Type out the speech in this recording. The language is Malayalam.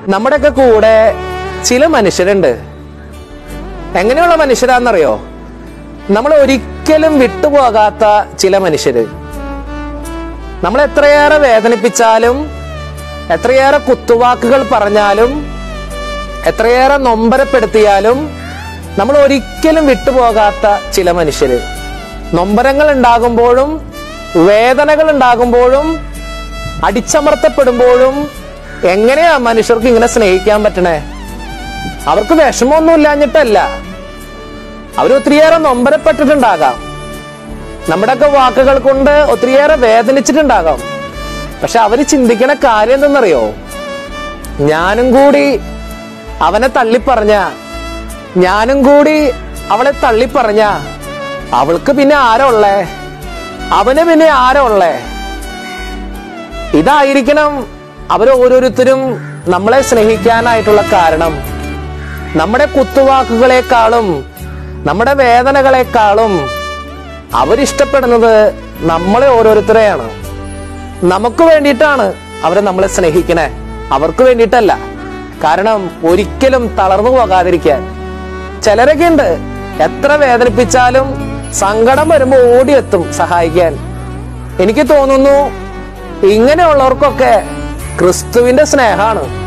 നമ്മുടെയൊക്കെ കൂടെ ചില മനുഷ്യരുണ്ട് എങ്ങനെയുള്ള മനുഷ്യരാന്നറിയോ നമ്മൾ ഒരിക്കലും വിട്ടുപോകാത്ത ചില മനുഷ്യര് നമ്മൾ എത്രയേറെ വേദനിപ്പിച്ചാലും എത്രയേറെ കുത്തുവാക്കുകൾ പറഞ്ഞാലും എത്രയേറെ നൊമ്പരപ്പെടുത്തിയാലും നമ്മൾ ഒരിക്കലും വിട്ടുപോകാത്ത ചില മനുഷ്യര് നൊമ്പരങ്ങൾ ഉണ്ടാകുമ്പോഴും വേദനകൾ ഉണ്ടാകുമ്പോഴും അടിച്ചമർത്തപ്പെടുമ്പോഴും എങ്ങനെയാ മനുഷ്യർക്ക് ഇങ്ങനെ സ്നേഹിക്കാൻ പറ്റണേ അവർക്ക് വിഷമമൊന്നും ഇല്ലാഞ്ഞിട്ടല്ല അവർ ഒത്തിരിയേറെ നൊമ്പരപ്പെട്ടിട്ടുണ്ടാകാം നമ്മുടെയൊക്കെ വാക്കുകൾ കൊണ്ട് ഒത്തിരിയേറെ വേദനിച്ചിട്ടുണ്ടാകാം പക്ഷെ അവര് ചിന്തിക്കണ കാര്യം എന്തെന്നറിയോ ഞാനും കൂടി അവനെ തള്ളിപ്പറഞ്ഞ ഞാനും കൂടി അവളെ തള്ളിപ്പറഞ്ഞ അവൾക്ക് പിന്നെ ആരാ ഉള്ളേ അവന് പിന്നെ ആരാ ഉള്ളേ ഇതായിരിക്കണം അവർ ഓരോരുത്തരും നമ്മളെ സ്നേഹിക്കാനായിട്ടുള്ള കാരണം നമ്മുടെ കുത്തുവാക്കുകളെക്കാളും നമ്മുടെ വേദനകളെക്കാളും അവരിഷ്ടപ്പെടുന്നത് നമ്മളെ ഓരോരുത്തരെയാണ് നമുക്ക് വേണ്ടിയിട്ടാണ് അവരെ നമ്മളെ സ്നേഹിക്കണേ അവർക്ക് വേണ്ടിയിട്ടല്ല കാരണം ഒരിക്കലും തളർന്നു പോകാതിരിക്കാൻ ചിലരൊക്കെ ഉണ്ട് എത്ര വേദനിപ്പിച്ചാലും സങ്കടം വരുമ്പോ ഓടിയെത്തും സഹായിക്കാൻ എനിക്ക് തോന്നുന്നു ഇങ്ങനെയുള്ളവർക്കൊക്കെ ക്രിസ്തുവിന്റെ സ്നേഹമാണ്